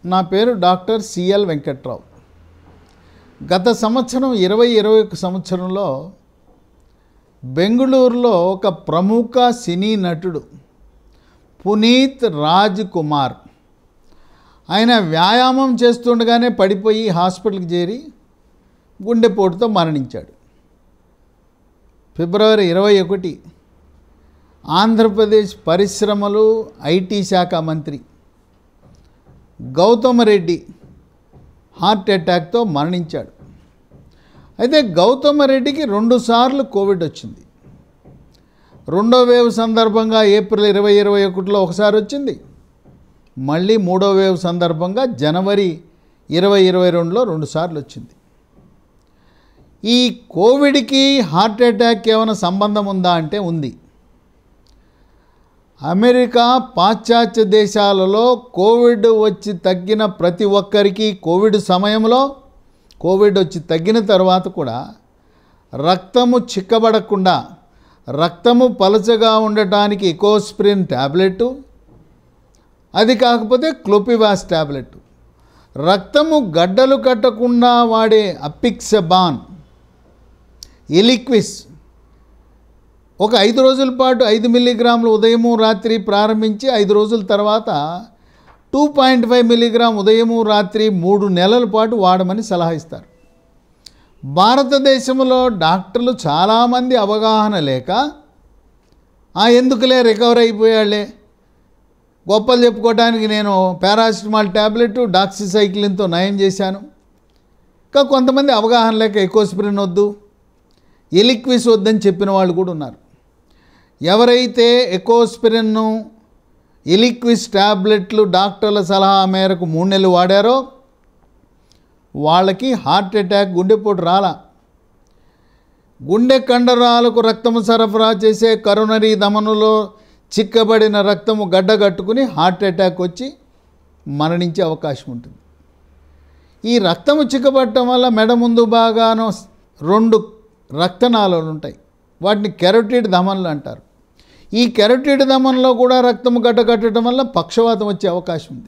నా పేరు doctor CL Venkatrao గత సంవత్సరం ఇరవై ఇరవై ఒక సంవత్సరంలో బెంగళూరులో ఒక ప్రముఖ సినీ నటుడు పునీత్ రాజ్ కుమార్ ఆయన వ్యాయామం చేస్తుండగానే పడిపోయి హాస్పిటల్కి చేరి గుండెపోటుతో మరణించాడు ఫిబ్రవరి ఇరవై ఒకటి ఆంధ్రప్రదేశ్ పరిశ్రమలు ఐటీ శాఖ మంత్రి గౌతమ్ రెడ్డి హార్ట్ అటాక్తో మరణించాడు అయితే గౌతమ్ రెడ్డికి రెండుసార్లు కోవిడ్ వచ్చింది రెండో వేవ్ సందర్భంగా ఏప్రిల్ ఇరవై ఇరవై ఒకటిలో ఒకసారి వచ్చింది మళ్ళీ మూడో వేవ్ సందర్భంగా జనవరి ఇరవై ఇరవై రెండులో రెండుసార్లు వచ్చింది ఈ కోవిడ్కి హార్ట్ అటాక్ ఏమైనా సంబంధం ఉందా అంటే ఉంది అమెరికా పాశ్చాత్య దేశాలలో కోవిడ్ వచ్చి తగ్గిన ప్రతి ఒక్కరికి కోవిడ్ సమయంలో కోవిడ్ వచ్చి తగ్గిన తర్వాత కూడా రక్తము చిక్కబడకుండా రక్తము పలచగా ఉండటానికి ఎకోస్ప్రిన్ ట్యాబ్లెట్ అది కాకపోతే క్లోపివాస్ ట్యాబ్లెట్ రక్తము గడ్డలు కట్టకుండా వాడే అపిక్సబాన్ ఎలిక్విస్ ఒక ఐదు రోజుల పాటు ఐదు మిల్లీగ్రాములు ఉదయము రాత్రి ప్రారంభించి ఐదు రోజుల తర్వాత టూ పాయింట్ ఫైవ్ మిల్లీగ్రామ్ ఉదయము రాత్రి మూడు నెలల పాటు వాడమని సలహా ఇస్తారు భారతదేశంలో డాక్టర్లు చాలామంది అవగాహన లేక "ఆ, ఎందుకులే రికవర్ అయిపోయాళ్లే గొప్పలు చెప్పుకోవడానికి నేను పారాసిటమాల్ ట్యాబ్లెట్ డాక్సిసైక్లిన్తో నయం చేశాను ఇంకా కొంతమంది అవగాహన లేక ఎకోస్ప్రిన్ వద్దు ఎలిక్విస్ వద్దని చెప్పిన వాళ్ళు కూడా ఉన్నారు ఎవరైతే ఎకోస్పిరిన్ను ఎలిక్విస్ ట్యాబ్లెట్లు డాక్టర్ల సలహా మేరకు మూడు నెలలు వాడారో వాళ్ళకి హార్ట్ అటాక్ గుండెపోటు రాలా గుండె కండరాలకు రక్తము సరఫరా చేసే కరోనరీ ధమనులో చిక్కబడిన రక్తము గడ్డగట్టుకుని హార్ట్ అటాక్ వచ్చి మరణించే అవకాశం ఉంటుంది ఈ రక్తము చిక్కబట్టడం వల్ల మెడ ముందు బాగాను రెండు రక్తనాళాలు ఉంటాయి వాటిని కెరోటిడ్ ధమనులు అంటారు ఈ కెరోటిడ్ ధమనంలో కూడా రక్తము గడ్డగట్టడం వల్ల పక్షవాతం వచ్చే అవకాశం ఉంది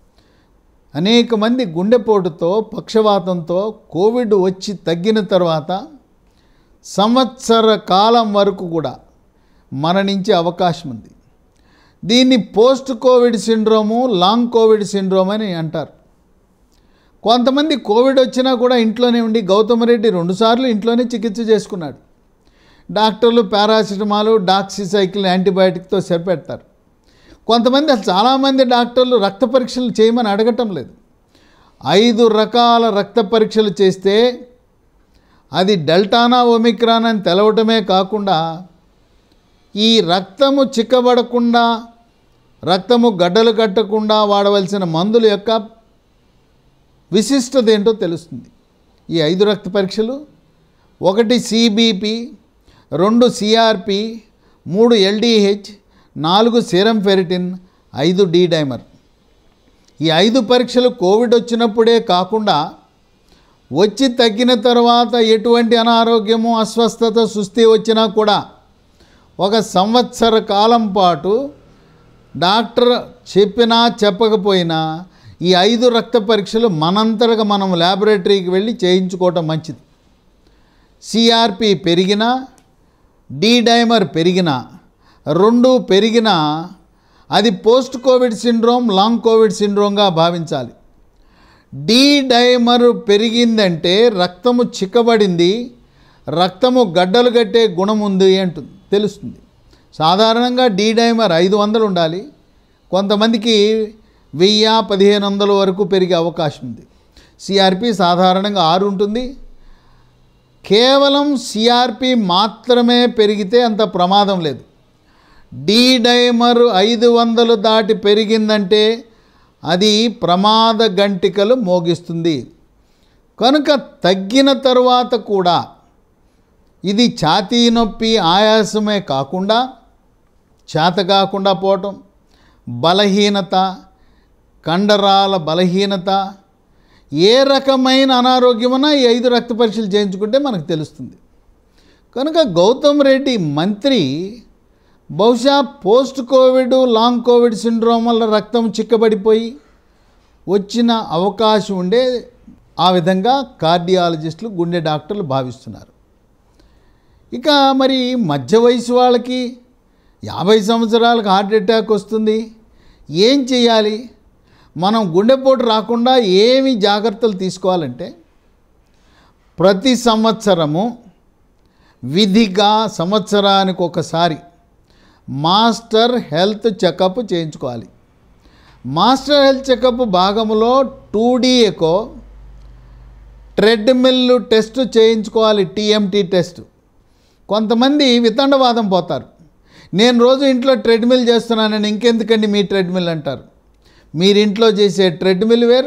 అనేక మంది గుండెపోటుతో పక్షవాతంతో కోవిడ్ వచ్చి తగ్గిన తర్వాత సంవత్సర కాలం వరకు కూడా మరణించే అవకాశం ఉంది దీన్ని post COVID syndrome long Covid syndrome అని అంటారు కొంతమంది కోవిడ్ వచ్చినా కూడా ఇంట్లోనే ఉండి గౌతమ్ రెడ్డి రెండుసార్లు ఇంట్లోనే చికిత్స చేసుకున్నాడు డాక్టర్లు పారాసిటమాల్ డాక్సిసైకిల్ యాంటీబయాటిక్తో సరిపెడతారు కొంతమంది అసలు చాలామంది డాక్టర్లు రక్త పరీక్షలు చేయమని అడగటం లేదు ఐదు రకాల రక్త పరీక్షలు చేస్తే అది డెల్టానా ఒమిక్రాన్ అని తెలవటమే కాకుండా ఈ రక్తము చిక్కబడకుండా రక్తము గడ్డలు కట్టకుండా వాడవలసిన మందుల యొక్క విశిష్టత ఏంటో తెలుస్తుంది ఈ ఐదు రక్త పరీక్షలు ఒకటి సిబిపి రెండు సిఆర్పి మూడు ఎల్డిహెచ్ నాలుగు సీరం ఫెరిటిన్ ఐదు డి డైమర్ ఈ ఐదు పరీక్షలు కోవిడ్ వచ్చినప్పుడే కాకుండా వచ్చి తగ్గిన తర్వాత ఎటువంటి అనారోగ్యము అస్వస్థత సుస్థి వచ్చినా కూడా ఒక సంవత్సర కాలం పాటు డాక్టర్ చెప్పినా చెప్పకపోయినా ఈ ఐదు రక్త పరీక్షలు మనంతటగా మనం ల్యాబొరేటరీకి వెళ్ళి చేయించుకోవటం మంచిది సిఆర్పి పెరిగినా డి డైమర్ పెరిగినా రెండు పెరిగినా అది post covid syndrome long covid సిండ్రోమ్గా భావించాలి డి డైమర్ పెరిగిందంటే రక్తము చిక్కబడింది రక్తము గడ్డలు కట్టే గుణం ఉంది అంటుంది తెలుస్తుంది సాధారణంగా డి డైమర్ ఐదు వందలు ఉండాలి కొంతమందికి వెయ్యి పదిహేను వందల వరకు పెరిగే అవకాశం ఉంది సిఆర్పి సాధారణంగా ఆరు ఉంటుంది కేవలం సిఆర్పి మాత్రమే పెరిగితే అంత ప్రమాదం లేదు డి డైమర్ ఐదు వందలు దాటి పెరిగిందంటే అది ప్రమాద గంటికలు మోగిస్తుంది కనుక తగ్గిన తరువాత కూడా ఇది ఛాతీ నొప్పి ఆయాసమే కాకుండా చేత కాకుండా పోవటం బలహీనత కండరాల బలహీనత ఏ రకమైన అనారోగ్యమన్నా ఈ ఐదు రక్త పరీక్షలు చేయించుకుంటే మనకు తెలుస్తుంది కనుక గౌతమ్ రెడ్డి మంత్రి బహుశా post covid long Covid syndrome వల్ల రక్తం చిక్కబడిపోయి వచ్చిన అవకాశం ఉండే ఆ విధంగా కార్డియాలజిస్టులు గుండె డాక్టర్లు భావిస్తున్నారు ఇక మరి మధ్య వయసు వాళ్ళకి యాభై సంవత్సరాలకు హార్ట్ అటాక్ వస్తుంది ఏం చేయాలి మనం గుండెపోటు రాకుండా ఏమి జాగ్రత్తలు తీసుకోవాలంటే ప్రతి సంవత్సరము విధిగా సంవత్సరానికి ఒకసారి మాస్టర్ హెల్త్ చెకప్ చేయించుకోవాలి మాస్టర్ హెల్త్ చెకప్ భాగంలో టూ ఎకో ట్రెడ్మిల్ టెస్ట్ చేయించుకోవాలి టీఎంటీ టెస్ట్ కొంతమంది వితండవాదం పోతారు నేను రోజు ఇంట్లో ట్రెడ్మిల్ చేస్తున్నానని ఇంకెందుకండి మీ ట్రెడ్మిల్ అంటారు మీరు ఇంట్లో చేసే ట్రెడ్మిల్ వేరు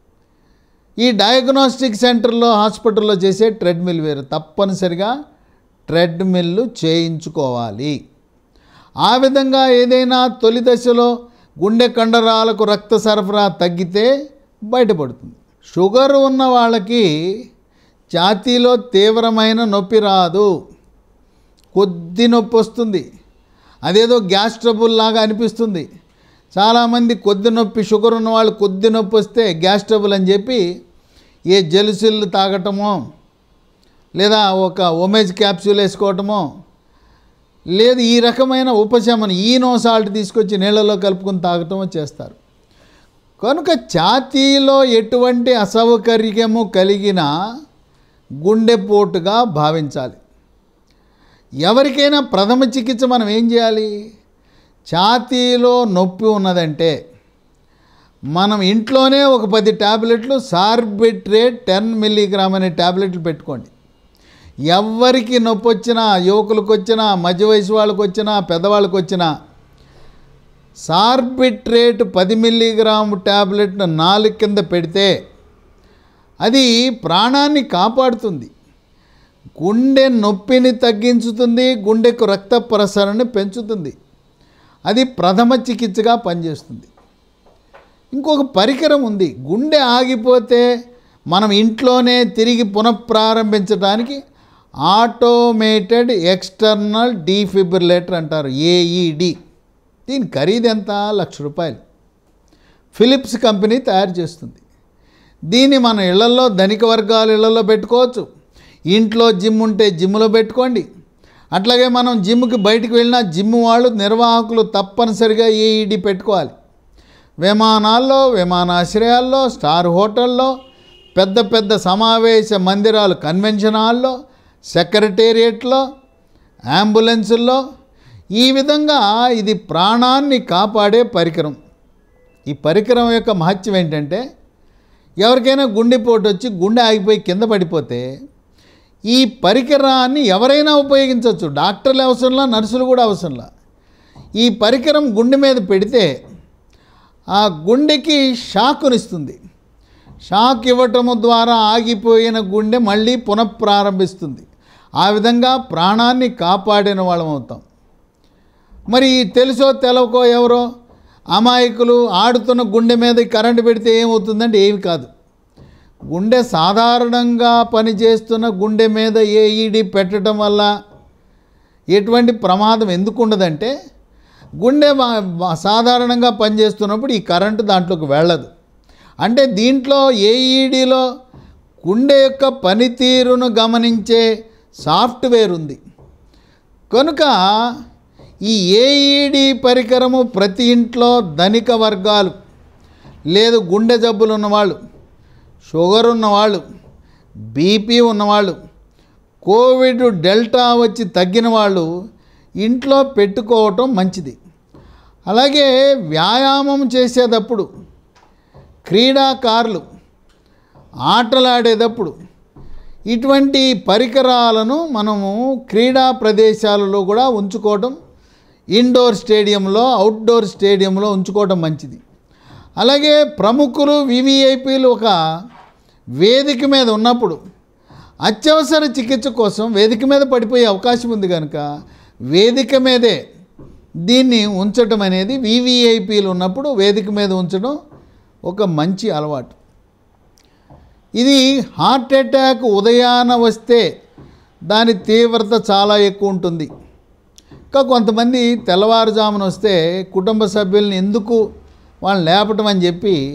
ఈ డయాగ్నోస్టిక్ సెంటర్లో హాస్పిటల్లో చేసే ట్రెడ్మిల్ వేరు తప్పనిసరిగా ట్రెడ్మిల్ చేయించుకోవాలి ఆ విధంగా ఏదైనా తొలి దశలో గుండె కండరాలకు రక్త సరఫరా తగ్గితే బయటపడుతుంది షుగర్ ఉన్న వాళ్ళకి ఛాతీలో తీవ్రమైన నొప్పి రాదు కొద్ది నొప్పి వస్తుంది అదేదో గ్యాస్ ట్రబుల్ లాగా అనిపిస్తుంది చాలామంది కొద్ది నొప్పి షుగర్ ఉన్న వాళ్ళు కొద్ది నొప్పి వస్తే గ్యాస్ ట్రబుల్ అని చెప్పి ఏ జెలుసిల్లు తాగటమో లేదా ఒక ఒమేజ్ క్యాప్సూల్ వేసుకోవటమో లేదు ఈ రకమైన ఉపశమనం ఈనో సాల్ట్ తీసుకొచ్చి నీళ్ళలో కలుపుకొని తాగటమో చేస్తారు కనుక ఛాతీలో ఎటువంటి అసౌకర్యము కలిగిన గుండెపోటుగా భావించాలి ఎవరికైనా ప్రథమ చికిత్స మనం ఏం చేయాలి ఛాతీలో నొప్పి ఉన్నదంటే మనం ఇంట్లోనే ఒక పది ట్యాబ్లెట్లు సార్బిట్రేట్ టెన్ మిల్లీగ్రామ్ అనే ట్యాబ్లెట్లు పెట్టుకోండి ఎవరికి నొప్పి వచ్చినా యువకులకు వచ్చినా మధ్య వయసు వాళ్ళకి వచ్చినా పెద్దవాళ్ళకి వచ్చినా సార్బిట్రేట్ పది మిల్లీగ్రామ్ ట్యాబ్లెట్ను నాలుగు కింద పెడితే అది ప్రాణాన్ని కాపాడుతుంది గుండె నొప్పిని తగ్గించుతుంది గుండెకు రక్త ప్రసరణని పెంచుతుంది అది ప్రథమ చికిత్సగా పనిచేస్తుంది ఇంకొక పరికరం ఉంది గుండె ఆగిపోతే మనం ఇంట్లోనే తిరిగి పునఃప్రారంభించడానికి ఆటోమేటెడ్ ఎక్స్టర్నల్ డీఫిబ్రిలేటర్ అంటారు ఏఈడి దీని ఖరీదు ఎంత లక్ష రూపాయలు ఫిలిప్స్ కంపెనీ తయారు చేస్తుంది దీన్ని మన ఇళ్లలో ధనిక వర్గాల ఇళ్లలో పెట్టుకోవచ్చు ఇంట్లో జిమ్ ఉంటే జిమ్లో పెట్టుకోండి అట్లాగే మనం జిమ్కి బయటికి వెళ్ళినా జిమ్ వాళ్ళు నిర్వాహకులు తప్పనిసరిగా ఏఈడి పెట్టుకోవాలి విమానాల్లో విమానాశ్రయాల్లో స్టార్ హోటల్లో పెద్ద పెద్ద సమావేశ మందిరాలు కన్వెన్షన్ హాల్లో సెక్రటేరియట్లో అంబులెన్సుల్లో ఈ విధంగా ఇది ప్రాణాన్ని కాపాడే పరికరం ఈ పరికరం యొక్క మహత్యం ఏంటంటే ఎవరికైనా గుండెపోటు వచ్చి గుండె ఆగిపోయి కింద పడిపోతే ఈ పరికరాన్ని ఎవరైనా ఉపయోగించవచ్చు డాక్టర్లు అవసరంలా నర్సులు కూడా అవసరంలా ఈ పరికరం గుండె మీద పెడితే ఆ గుండెకి షాకునిస్తుంది షాక్ ఇవ్వటము ద్వారా ఆగిపోయిన గుండె మళ్ళీ పునఃప్రారంభిస్తుంది ఆ విధంగా ప్రాణాన్ని కాపాడిన వాళ్ళం అవుతాం మరి తెలుసో తెలవకో ఎవరో అమాయకులు ఆడుతున్న గుండె మీద కరెంటు పెడితే ఏమవుతుందంటే ఏమి కాదు గుండె సాధారణంగా పనిచేస్తున్న గుండె మీద ఏఈడి పెట్టడం వల్ల ఎటువంటి ప్రమాదం ఎందుకు ఉండదంటే గుండె మా- మా- సాధారణంగా పనిచేస్తున్నప్పుడు ఈ కరెంటు దాంట్లోకి వెళ్ళదు అంటే దీంట్లో ఏఈడిలో గుండె యొక్క పనితీరును గమనించే సాఫ్ట్వేర్ ఉంది కనుక ఈ ఏఈడి పరికరము ప్రతి ఇంట్లో ధనిక వర్గాలు లేదు గుండె జబ్బులు ఉన్నవాళ్ళు షుగర్ ఉన్నవాళ్ళు బీపీ ఉన్నవాళ్ళు కోవిడ్ డెల్టా వచ్చి తగ్గిన వాళ్ళు ఇంట్లో పెట్టుకోవటం మంచిది అలాగే వ్యాయామం చేసేటప్పుడు క్రీడాకారులు ఆటలాడేటప్పుడు ఇటువంటి పరికరాలను మనము క్రీడా ప్రదేశాలలో కూడా ఉంచుకోవటం ఇండోర్ స్టేడియంలో అవుట్డోర్ స్టేడియంలో ఉంచుకోవటం మంచిది అలాగే ప్రముఖులు వివిఐపీలు ఒక వేదిక మీద ఉన్నప్పుడు అత్యవసర చికిత్స కోసం వేదిక మీద పడిపోయే అవకాశం ఉంది కనుక వేదిక మీదే దీన్ని ఉంచటం అనేది వివిఐపీలు ఉన్నప్పుడు వేదిక మీద ఉంచడం ఒక మంచి అలవాటు ఇది హార్ట్ అటాక్ ఉదయాన వస్తే దాని తీవ్రత చాలా ఎక్కువ ఉంటుంది ఇంకా కొంతమంది తెల్లవారుజామున వస్తే కుటుంబ సభ్యుల్ని ఎందుకు వాళ్ళని లేపటం అని చెప్పి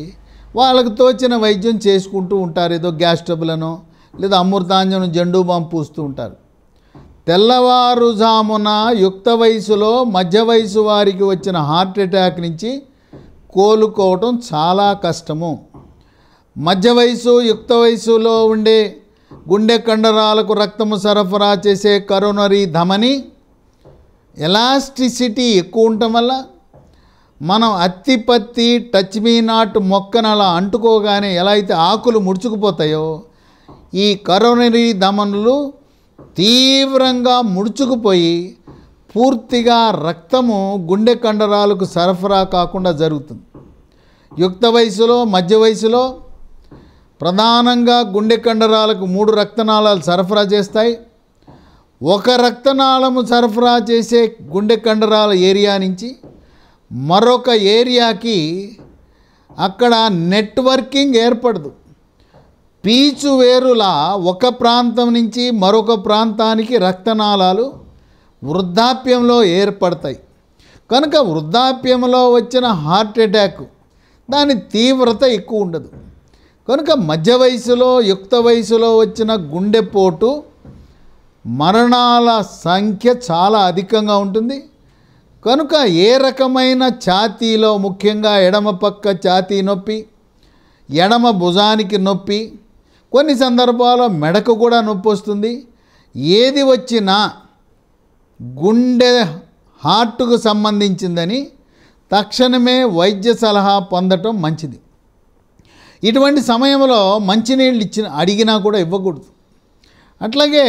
వాళ్ళకు తోచిన వైద్యం చేసుకుంటూ ఉంటారు ఏదో గ్యాస్ ట్రబులను లేదా అమృతాంజనం జెండు బాంబు పూస్తూ ఉంటారు తెల్లవారుజామున యుక్త వయసులో మధ్య వయసు వారికి వచ్చిన హార్ట్ అటాక్ నుంచి కోలుకోవటం చాలా కష్టము మధ్య వయసు యుక్త వయసులో ఉండే గుండె కండరాలకు రక్తము సరఫరా చేసే కరోనరీ ధమని ఎలాస్టిసిటీ ఎక్కువ ఉండటం వల్ల మనం అత్తి పత్తి టచ్ మీ నాట్ మొక్కను అలా అంటుకోగానే ఎలా అయితే ఆకులు ముడుచుకుపోతాయో ఈ కరోనరీ ధమనులు తీవ్రంగా ముడుచుకుపోయి పూర్తిగా రక్తము గుండె కండరాలకు సరఫరా కాకుండా జరుగుతుంది యుక్త వయసులో మధ్య వయసులో ప్రధానంగా గుండె కండరాలకు మూడు రక్తనాళాలు సరఫరా చేస్తాయి ఒక రక్తనాళము సరఫరా చేసే గుండె కండరాల ఏరియా నుంచి మరొక ఏరియాకి అక్కడ నెట్వర్కింగ్ ఏర్పడదు పీచు వేరులా ఒక ప్రాంతం నుంచి మరొక ప్రాంతానికి రక్తనాళాలు వృద్ధాప్యంలో ఏర్పడతాయి కనుక వృద్ధాప్యంలో వచ్చిన హార్ట్ అటాక్ దాని తీవ్రత ఎక్కువ ఉండదు కనుక మధ్య వయసులో యుక్త వయసులో వచ్చిన గుండెపోటు మరణాల సంఖ్య చాలా అధికంగా ఉంటుంది కనుక ఏ రకమైన ఛాతీలో ముఖ్యంగా ఎడమ పక్క ఛాతీ నొప్పి ఎడమ భుజానికి నొప్పి కొన్ని సందర్భాల్లో మెడకు కూడా నొప్పి వస్తుంది ఏది వచ్చినా గుండె హార్ట్కు సంబంధించిందని తక్షణమే వైద్య సలహా పొందటం మంచిది ఇటువంటి సమయంలో మంచినీళ్ళు ఇచ్చిన అడిగినా కూడా ఇవ్వకూడదు అట్లాగే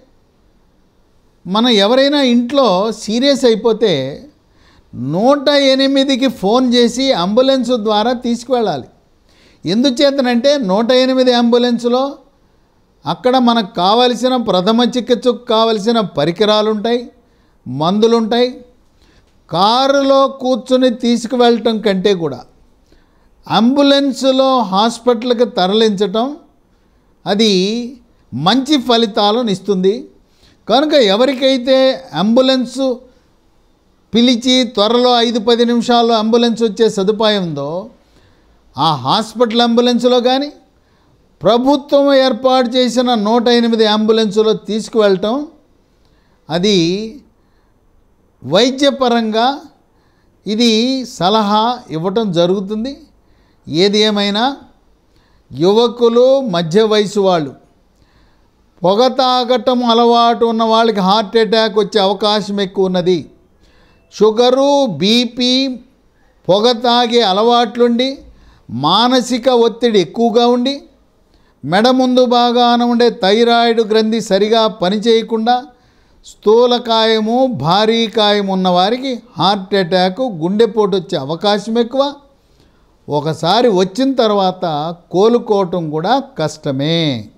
మనం ఎవరైనా ఇంట్లో సీరియస్ అయిపోతే నూట ఎనిమిదికి ఫోన్ చేసి అంబులెన్స్ ద్వారా తీసుకువెళ్ళాలి ఎందుచేతనంటే నూట ఎనిమిది అంబులెన్స్లో అక్కడ మనకు కావలసిన ప్రథమ చికిత్సకు కావలసిన పరికరాలు ఉంటాయి మందులు ఉంటాయి కారులో కూర్చుని తీసుకువెళ్ళటం కంటే కూడా అంబులెన్స్లో హాస్పిటల్కి తరలించటం అది మంచి ఫలితాలను ఇస్తుంది కనుక ఎవరికైతే అంబులెన్సు పిలిచి త్వరలో ఐదు పది నిమిషాల్లో అంబులెన్స్ వచ్చే సదుపాయం ఉందో ఆ హాస్పిటల్ అంబులెన్స్లో కానీ ప్రభుత్వం ఏర్పాటు చేసిన నూట ఎనిమిది అంబులెన్సులో తీసుకువెళ్ళటం అది వైద్యపరంగా ఇది సలహా ఇవ్వటం జరుగుతుంది ఏది ఏమైనా యువకులు మధ్య వయసు వాళ్ళు పొగ తాగటం అలవాటు ఉన్న వాళ్ళకి హార్ట్ అటాక్ వచ్చే అవకాశం ఎక్కువ ఉన్నది షుగరు బీపీ పొగ తాగే అలవాట్లుండి మానసిక ఒత్తిడి ఎక్కువగా ఉండి మెడ ముందు భాగాన ఉండే థైరాయిడ్ గ్రంథి సరిగా పనిచేయకుండా స్థూలకాయము భారీ కాయం ఉన్న వారికి హార్ట్ అటాక్ గుండెపోటు వచ్చే అవకాశం ఎక్కువ ఒకసారి వచ్చిన తర్వాత కోలుకోవటం కూడా కష్టమే